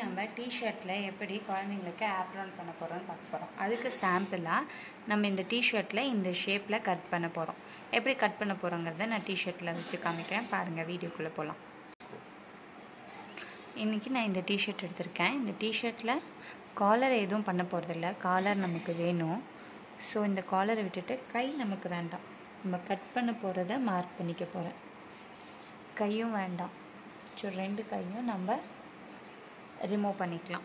நம்ம டிஷர்ட்டில் எப்படி குழந்தைங்களுக்கு ஆப்ரான் பண்ண போகிறோம்னு பார்க்க போகிறோம் அதுக்கு சாம்பிளாக நம்ம இந்த டிஷர்ட்டில் இந்த ஷேப்பில் கட் பண்ண போகிறோம் எப்படி கட் பண்ண போகிறோங்கிறத நான் டிஷர்ட்டில் வச்சு காமிக்கிறேன் பாருங்கள் வீடியோக்குள்ளே போகலாம் இன்றைக்கி நான் இந்த டிஷர்ட் எடுத்திருக்கேன் இந்த டிஷர்ட்டில் காலர் எதுவும் பண்ண போகிறதில்ல காலர் நமக்கு வேணும் ஸோ இந்த காலரை விட்டுட்டு கை நமக்கு வேண்டாம் நம்ம கட் பண்ண போகிறத மார்க் பண்ணிக்க போகிறேன் கையும் வேண்டாம் ஸோ ரெண்டு கையும் நம்ம ரிமூவ் பண்ணிக்கலாம்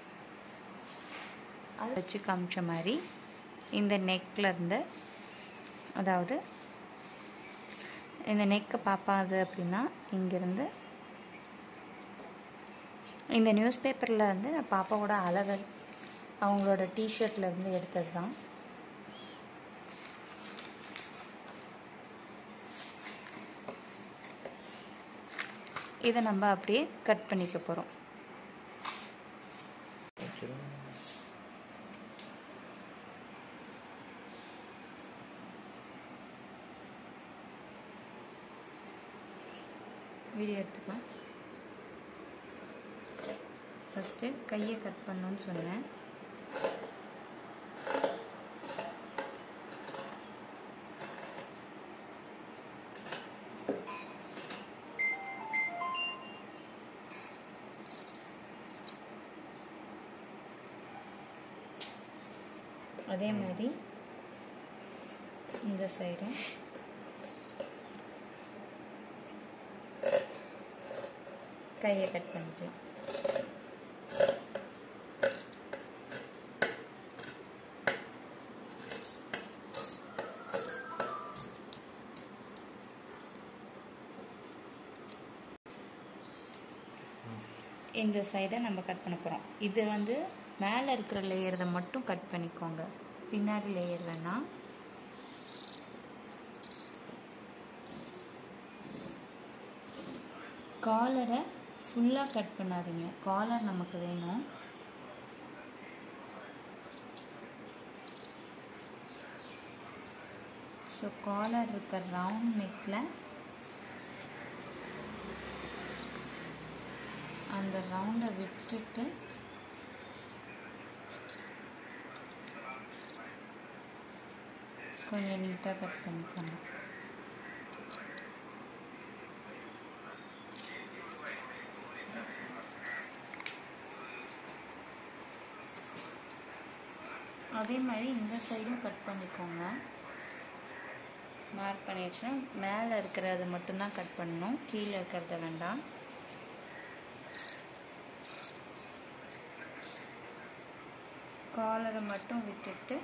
அதை வச்சு காமிச்ச மாதிரி இந்த நெக்லேருந்து அதாவது இந்த நெக்கை பார்ப்பாது அப்படின்னா இங்கேருந்து இந்த நியூஸ் பேப்பரில் வந்து நான் பாப்பாவோட அளவு அவங்களோட டிஷர்ட்லேருந்து எடுத்தது தான் இதை நம்ம அப்படியே கட் பண்ணிக்க போகிறோம் வீடியோ எடுத்துக்கலாம் ஃபஸ்ட்டு கையை கட் பண்ணணும்னு சொன்னேன் அதே மாதிரி இந்த சைடும் கையை கட் பண்ணிக்கலாம் இந்த சைடை நம்ம கட் பண்ண போகிறோம் இது வந்து மேலே இருக்கிற லேயரை மட்டும் கட் பண்ணிக்கோங்க பின்னாடி லேயர் வேணாம் காலரை ஃபுல்லாக கட் பண்ணாதீங்க காலர் நமக்கு வேணும் ஸோ காலர் இருக்கிற ரவுண்ட் நெக்கில் அந்த ரவுண்டை விட்டுட்டு கொஞ்சம் நீட்டாக கட் பண்ணிக்கோங்க அதே மாதிரி இந்த சைடும் கட் பண்ணிக்கோங்க மார்க் பண்ணிடுச்சுன்னா மேலே இருக்கிறத மட்டும்தான் கட் பண்ணணும் கீழே இருக்கிறத வேண்டாம் காலரை மட்டும் விட்டுட்டு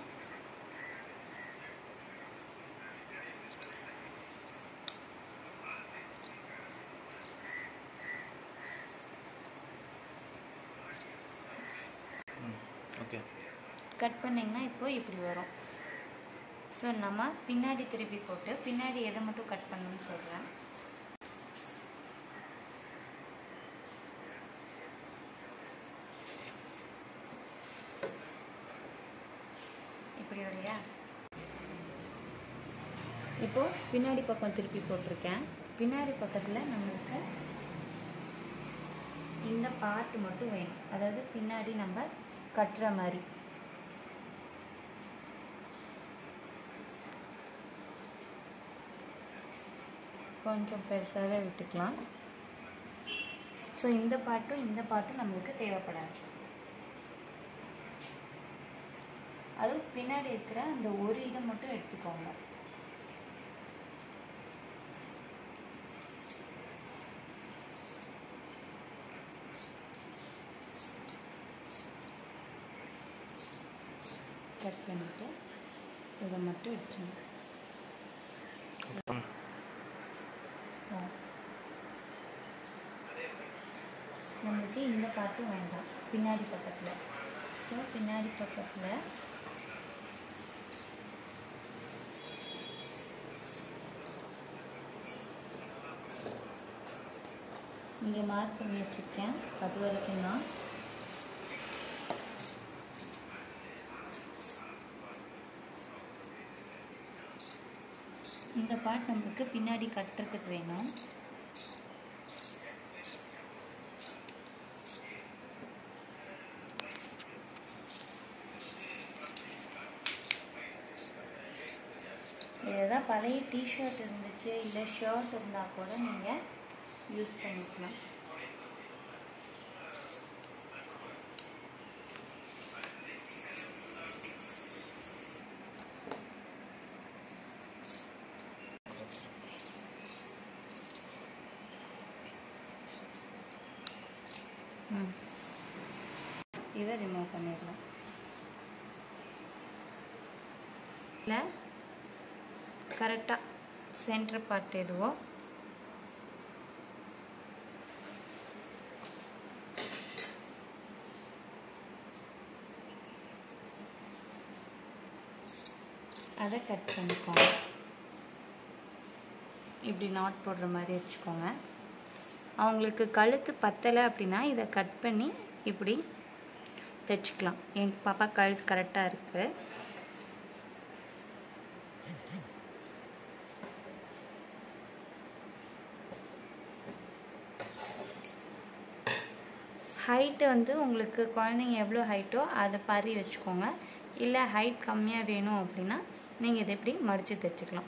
ஓகே கட் பண்ணிங்கன்னா இப்போ இப்படி வரும் ஸோ நம்ம பின்னாடி திருப்பி போட்டு பின்னாடி எதை மட்டும் கட் பண்ணணும்னு சொல்கிறேன் இப்படி வரையா இப்போ பின்னாடி பக்கம் திருப்பி போட்டிருக்கேன் பின்னாடி பக்கத்தில் நம்மளுக்கு இந்த பார்ட் மட்டும் வேணும் அதாவது பின்னாடி நம்ம கட்டுற மாதிரி கொஞ்சம் பெருசாகவே விட்டுக்கலாம் ஸோ இந்த பாட்டும் இந்த பாட்டும் நம்மளுக்கு தேவைப்படாது அதுவும் பின்னாடி இருக்கிற அந்த ஒரு இதை மட்டும் எடுத்துக்கோங்க கட் பண்ணிவிட்டு இதை மட்டும் வச்சுருங்க அப்புறம் நம்மளுக்கு இந்த பாட்டும் வேண்டாம் பின்னாடி பக்கத்தில் ஸோ பின்னாடி பக்கத்தில் இங்கே மார்க் பண்ணி வச்சுருக்கேன் அது வரைக்கும் தான் இந்த பார்ட் நம்மளுக்கு பின்னாடி கட்டுறதுக்கு வேணும் பழைய டிஷர்ட் இருந்துச்சு இல்லை ஷர்ட் இருந்தால் கூட நீங்கள் யூஸ் பண்ணிக்கலாம் ம் இதை ரிமூவ் பண்ணிடலாம் இல்லை கரெக்டாக சென்டர் பார்ட் எதுவோ அதை கட் பண்ணிக்கோங்க இப்படி நாட் போடுற மாதிரி வச்சுக்கோங்க அவங்களுக்கு கழுத்து பத்தலை அப்படின்னா இதை கட் பண்ணி இப்படி தைச்சிக்கலாம் என் பாப்பா கழுத்து கரெக்டாக இருக்குது ஹைட்டு வந்து உங்களுக்கு குழந்தைங்க எவ்வளோ ஹைட்டோ அதை பாரி வச்சுக்கோங்க இல்லை ஹைட் கம்மியாக வேணும் அப்படின்னா நீங்கள் இதை இப்படி மடித்து தைச்சிக்கலாம்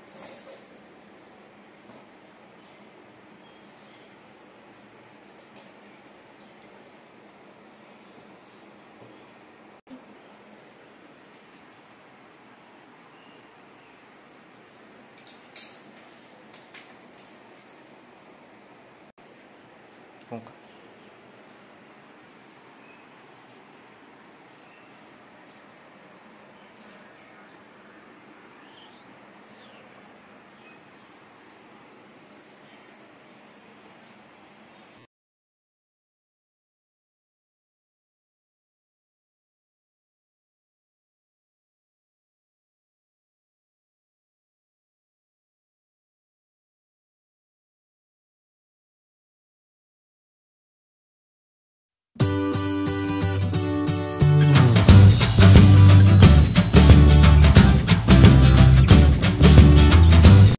Okay.